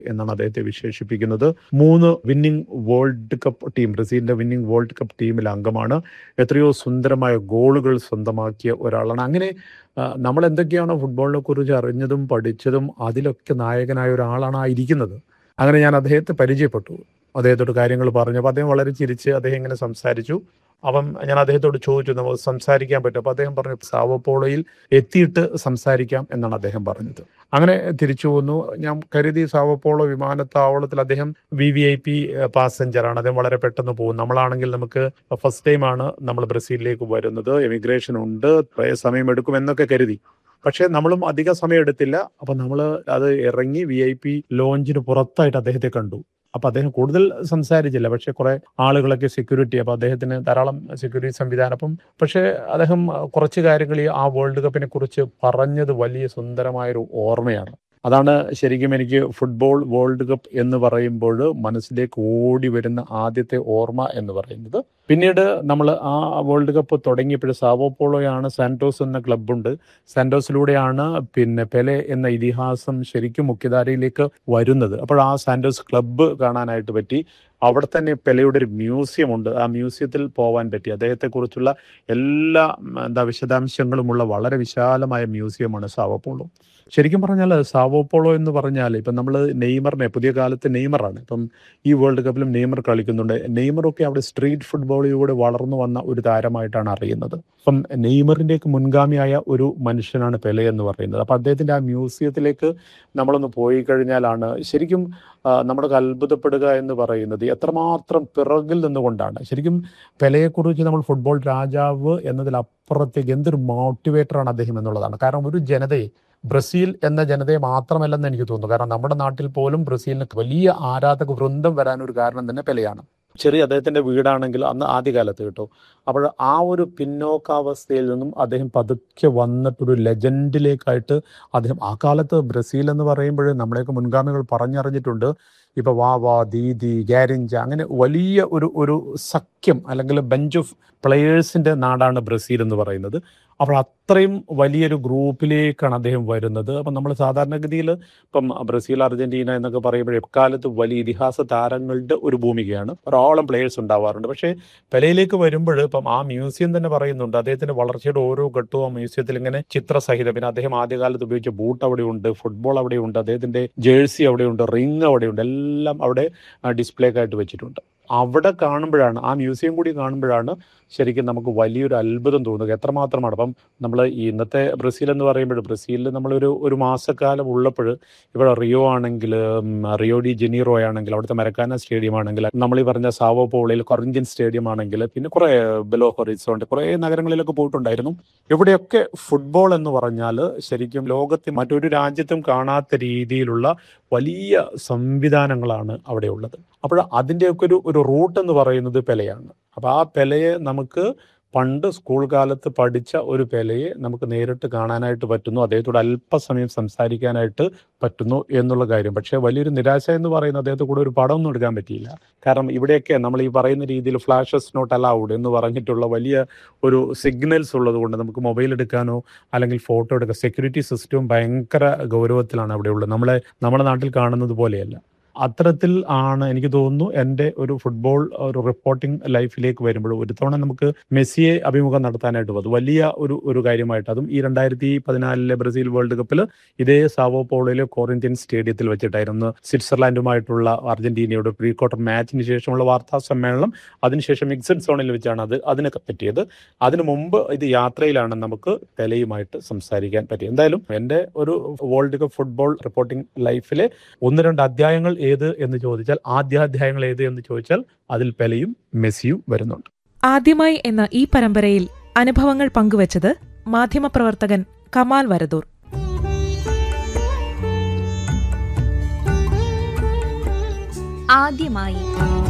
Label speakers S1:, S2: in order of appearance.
S1: എന്നാണ് അദ്ദേഹത്തെ വിശേഷിപ്പിക്കുന്നത് മൂന്ന് വിന്നിംഗ് വേൾഡ് കപ്പ് ടീം ബ്രസീലിന്റെ വിന്നിംഗ് വേൾഡ് കപ്പ് ടീമിൽ അംഗമാണ് എത്രയോ സുന്ദരമായ ഗോളുകൾ സ്വന്തമാക്കിയ ഒരാളാണ് അങ്ങനെ ആ, നമ്മൾ എന്തൊക്കെയാണോ ഫുട്ബോളിനെ കുറിച്ച് അറിഞ്ഞതും പഠിച്ചതും അതിലൊക്കെ നായകനായ ഒരാളാണ് ആ ഇരിക്കുന്നത് അങ്ങനെ ഞാൻ അദ്ദേഹത്തെ പരിചയപ്പെട്ടു അദ്ദേഹത്തോട് കാര്യങ്ങൾ പറഞ്ഞപ്പോൾ അദ്ദേഹം വളരെ ചിരിച്ച് അദ്ദേഹം ഇങ്ങനെ സംസാരിച്ചു അപ്പം ഞാൻ അദ്ദേഹത്തോട് ചോദിച്ചു നമുക്ക് സംസാരിക്കാൻ പറ്റും അപ്പോൾ അദ്ദേഹം പറഞ്ഞു സാവപ്പോളയിൽ എത്തിയിട്ട് സംസാരിക്കാം എന്നാണ് അദ്ദേഹം പറഞ്ഞത് അങ്ങനെ തിരിച്ചു വന്നു ഞാൻ കരുതി സാവപ്പോളോ വിമാനത്താവളത്തിൽ അദ്ദേഹം വി വി ഐ പി പാസഞ്ചറാണ് അദ്ദേഹം വളരെ പെട്ടെന്ന് പോകും നമ്മളാണെങ്കിൽ നമുക്ക് ഫസ്റ്റ് ടൈമാണ് നമ്മൾ ബ്രസീലിലേക്ക് വരുന്നത് എമിഗ്രേഷൻ ഉണ്ട് കുറേ സമയം എടുക്കും എന്നൊക്കെ കരുതി പക്ഷേ നമ്മളും അധിക സമയം എടുത്തില്ല അപ്പൊ നമ്മൾ അത് ഇറങ്ങി വി ഐ പി ലോഞ്ചിന് പുറത്തായിട്ട് അദ്ദേഹത്തെ കണ്ടു അപ്പൊ അദ്ദേഹം കൂടുതൽ സംസാരിച്ചില്ല പക്ഷെ കുറെ ആളുകളൊക്കെ സെക്യൂരിറ്റി അപ്പൊ അദ്ദേഹത്തിന് ധാരാളം സെക്യൂരിറ്റി സംവിധാനം അപ്പം പക്ഷേ അദ്ദേഹം കുറച്ച് കാര്യങ്ങൾ ഈ ആ വേൾഡ് കപ്പിനെ കുറിച്ച് പറഞ്ഞത് വലിയ സുന്ദരമായൊരു ഓർമ്മയാണ് അതാണ് ശരിക്കും എനിക്ക് ഫുട്ബോൾ വേൾഡ് കപ്പ് എന്ന് പറയുമ്പോൾ മനസ്സിലേക്ക് ഓടി വരുന്ന ആദ്യത്തെ ഓർമ്മ എന്ന് പറയുന്നത് പിന്നീട് നമ്മൾ ആ വേൾഡ് കപ്പ് തുടങ്ങിയപ്പോൾ സാവോ പോളോയാണ് സാന്റോസ് എന്ന ക്ലബ്ബുണ്ട് സാന്റോസിലൂടെയാണ് പിന്നെ പെലെ എന്ന ഇതിഹാസം ശരിക്കും മുഖ്യധാരയിലേക്ക് വരുന്നത് അപ്പോൾ ആ സാന്റോസ് ക്ലബ്ബ് കാണാനായിട്ട് പറ്റി അവിടെ തന്നെ പെലയുടെ ഒരു മ്യൂസിയം ഉണ്ട് ആ മ്യൂസിയത്തിൽ പോവാൻ പറ്റി അദ്ദേഹത്തെക്കുറിച്ചുള്ള എല്ലാ ഉം, എന്താ വിശദാംശങ്ങളുമുള്ള വളരെ വിശാലമായ മ്യൂസിയമാണ് സാവോപോളോ ശരിക്കും പറഞ്ഞാൽ സാവോപോളോ എന്ന് പറഞ്ഞാൽ ഇപ്പം നമ്മൾ നെയ്മറിനെ പുതിയ കാലത്ത് നെയ്മറാണ് ഇപ്പം ഈ വേൾഡ് കപ്പിലും നെയ്മർ കളിക്കുന്നുണ്ട് നെയ്മറൊക്കെ അവിടെ സ്ട്രീറ്റ് ഫുട്ബോളിലൂടെ വളർന്നു വന്ന ഒരു താരമായിട്ടാണ് അറിയുന്നത് അപ്പം നെയ്മറിൻ്റെയൊക്കെ മുൻഗാമിയായ ഒരു മനുഷ്യനാണ് പെലെ എന്ന് പറയുന്നത് അപ്പം അദ്ദേഹത്തിൻ്റെ ആ മ്യൂസിയത്തിലേക്ക് നമ്മളൊന്ന് പോയി കഴിഞ്ഞാലാണ് ശരിക്കും ആ, നമ്മളൊക്കെ അത്ഭുതപ്പെടുക എന്ന് പറയുന്നത് എത്രമാത്രം പിറകിൽ നിന്നുകൊണ്ടാണ് ശരിക്കും പെലയെക്കുറിച്ച് നമ്മൾ ഫുട്ബോൾ രാജാവ് എന്നതിലപ്പുറത്തേക്ക് എന്തൊരു മോട്ടിവേറ്ററാണ് അദ്ദേഹം എന്നുള്ളതാണ് കാരണം ഒരു ജനതയെ ബ്രസീൽ എന്ന ജനതയെ മാത്രമല്ലെന്ന് എനിക്ക് തോന്നുന്നു കാരണം നമ്മുടെ നാട്ടിൽ പോലും ബ്രസീലിന് വലിയ ആരാധക വൃന്ദം വരാൻ ഒരു കാരണം തന്നെ പെലയാണ് ചെറിയ അദ്ദേഹത്തിന്റെ വീടാണെങ്കിൽ അന്ന് ആദ്യകാലത്ത് കേട്ടോ അപ്പോൾ ആ ഒരു പിന്നോക്കാവസ്ഥയിൽ നിന്നും അദ്ദേഹം പതുക്കെ വന്നിട്ടൊരു ലെജൻഡിലേക്കായിട്ട് അദ്ദേഹം ആ കാലത്ത് ബ്രസീൽ എന്ന് പറയുമ്പോൾ നമ്മളെയൊക്കെ മുൻഗാമികൾ പറഞ്ഞറിഞ്ഞിട്ടുണ്ട് ഇപ്പൊ വാ വാ ദീദി ഗാരിഞ്ച അങ്ങനെ വലിയ ഒരു ഒരു സഖ്യം അല്ലെങ്കിൽ ബെഞ്ച് ഓഫ് പ്ലെയേഴ്സിന്റെ നാടാണ് ബ്രസീൽ എന്ന് പറയുന്നത് അപ്പോൾ അത്രയും വലിയൊരു ഗ്രൂപ്പിലേക്കാണ് അദ്ദേഹം വരുന്നത് അപ്പം നമ്മൾ സാധാരണഗതിയിൽ ഇപ്പം ബ്രസീൽ അർജന്റീന എന്നൊക്കെ പറയുമ്പോൾ എക്കാലത്ത് വലിയ ഇതിഹാസ താരങ്ങളുടെ ഒരു ഭൂമികയാണ് ഒരോളം പ്ലേയേഴ്സ് ഉണ്ടാവാറുണ്ട് പക്ഷേ പെലയിലേക്ക് വരുമ്പോൾ ഇപ്പം ആ മ്യൂസിയം തന്നെ പറയുന്നുണ്ട് അദ്ദേഹത്തിന്റെ വളർച്ചയുടെ ഓരോ ഘട്ടവും ആ മ്യൂസിയത്തിൽ ഇങ്ങനെ ചിത്രസഹിതം പിന്നെ അദ്ദേഹം ആദ്യകാലത്ത് ഉപയോഗിച്ച ബൂട്ട് അവിടെയുണ്ട് ഫുട്ബോൾ അവിടെയുണ്ട് അദ്ദേഹത്തിന്റെ ജേഴ്സി അവിടെയുണ്ട് റിങ് അവിടെയുണ്ട് എല്ലാം അവിടെ ഡിസ്പ്ലേക്ക് വെച്ചിട്ടുണ്ട് അവിടെ കാണുമ്പോഴാണ് ആ മ്യൂസിയം കൂടി കാണുമ്പോഴാണ് ശരിക്കും നമുക്ക് വലിയൊരു അത്ഭുതം തോന്നുക എത്രമാത്രമാണ് അപ്പം നമ്മൾ ഈ ഇന്നത്തെ ബ്രസീൽ എന്ന് പറയുമ്പോൾ ബ്രസീലിൽ നമ്മളൊരു ഒരു മാസക്കാലം ഉള്ളപ്പോൾ ഇവിടെ റിയോ ആണെങ്കിൽ ഉം, റിയോ ഡി ജനീറോ ആണെങ്കിൽ അവിടുത്തെ മരക്കാന സ്റ്റേഡിയം ആണെങ്കിൽ നമ്മൾ ഈ പറഞ്ഞ സാവോ പോളയിൽ കൊറിഞ്ചൻ സ്റ്റേഡിയം ആണെങ്കിൽ പിന്നെ കുറെ ബെലോ ഹൊറിസോണ്ട് കുറെ നഗരങ്ങളിലൊക്കെ പോയിട്ടുണ്ടായിരുന്നു ഇവിടെയൊക്കെ ഫുട്ബോൾ എന്ന് പറഞ്ഞാൽ ശരിക്കും ലോകത്തിൽ മറ്റൊരു രാജ്യത്തും കാണാത്ത രീതിയിലുള്ള വലിയ സംവിധാനങ്ങളാണ് അവിടെ ഉള്ളത് അപ്പോൾ അതിൻ്റെയൊക്കെ ഒരു ഒരു റൂട്ട് എന്ന് പറയുന്നത് പെലയാണ് അപ്പോൾ ആ പെലയെ നമുക്ക് പണ്ട് സ്കൂൾ കാലത്ത് പഠിച്ച ഒരു പെലയെ നമുക്ക് നേരിട്ട് കാണാനായിട്ട് പറ്റുന്നു അദ്ദേഹത്തോട് അല്പസമയം സംസാരിക്കാനായിട്ട് പറ്റുന്നു എന്നുള്ള കാര്യം പക്ഷേ വലിയൊരു നിരാശ എന്ന് പറയുന്നത് അദ്ദേഹത്തെ കൂടെ ഒരു പടമൊന്നും എടുക്കാൻ പറ്റിയില്ല കാരണം ഇവിടെയൊക്കെ നമ്മൾ ഈ പറയുന്ന രീതിയിൽ ഫ്ലാഷസ് നോട്ട് അലൗഡ് എന്ന് പറഞ്ഞിട്ടുള്ള വലിയ ഒരു സിഗ്നൽസ് ഉള്ളത് കൊണ്ട് നമുക്ക് മൊബൈൽ എടുക്കാനോ അല്ലെങ്കിൽ ഫോട്ടോ എടുക്കുക സെക്യൂരിറ്റി സിസ്റ്റവും ഭയങ്കര ഗൗരവത്തിലാണ് അവിടെ ഉള്ളത് നമ്മളെ നമ്മുടെ നാട്ടിൽ കാണുന്നത് പോലെയല്ല അത്തരത്തിൽ ആണ് എനിക്ക് തോന്നുന്നു എൻ്റെ ഒരു ഫുട്ബോൾ ഒരു റിപ്പോർട്ടിംഗ് ലൈഫിലേക്ക് വരുമ്പോൾ ഒരു തവണ നമുക്ക് മെസ്സിയെ അഭിമുഖം നടത്താനായിട്ട് വന്നു വലിയ ഒരു ഒരു കാര്യമായിട്ട് അതും ഈ രണ്ടായിരത്തി പതിനാലിലെ ബ്രസീൽ വേൾഡ് കപ്പിൽ ഇതേ സാവോ പോളോയിലെ കോറിന്ത്യൻ സ്റ്റേഡിയത്തിൽ വെച്ചിട്ടായിരുന്നു സ്വിറ്റ്സർലാൻഡുമായിട്ടുള്ള അർജന്റീനയുടെ പ്രീ ക്വാർട്ടർ മാച്ചിന് ശേഷമുള്ള വാർത്താ സമ്മേളനം അതിനുശേഷം മിക്സഡ് സോണിൽ വെച്ചാണ് അത് അതിനൊക്കെ പറ്റിയത് അതിനു മുമ്പ് ഇത് യാത്രയിലാണ് നമുക്ക് പെലയുമായിട്ട് സംസാരിക്കാൻ പറ്റിയത് എന്തായാലും എൻ്റെ ഒരു വേൾഡ് കപ്പ് ഫുട്ബോൾ റിപ്പോർട്ടിംഗ് ലൈഫിലെ ഒന്ന് രണ്ട് അധ്യായങ്ങൾ ഏത് എന്ന് ചോദിച്ചാൽ ആദ്യാധ്യായങ്ങൾ ഏത് എന്ന് ചോദിച്ചാൽ അതിൽ പെലയും മെസ്സിയും വരുന്നുണ്ട്
S2: ആദ്യമായി എന്ന ഈ പരമ്പരയിൽ അനുഭവങ്ങൾ പങ്കുവച്ചത് മാധ്യമപ്രവർത്തകൻ കമാൽ വരദൂർ
S3: ആദ്യമായി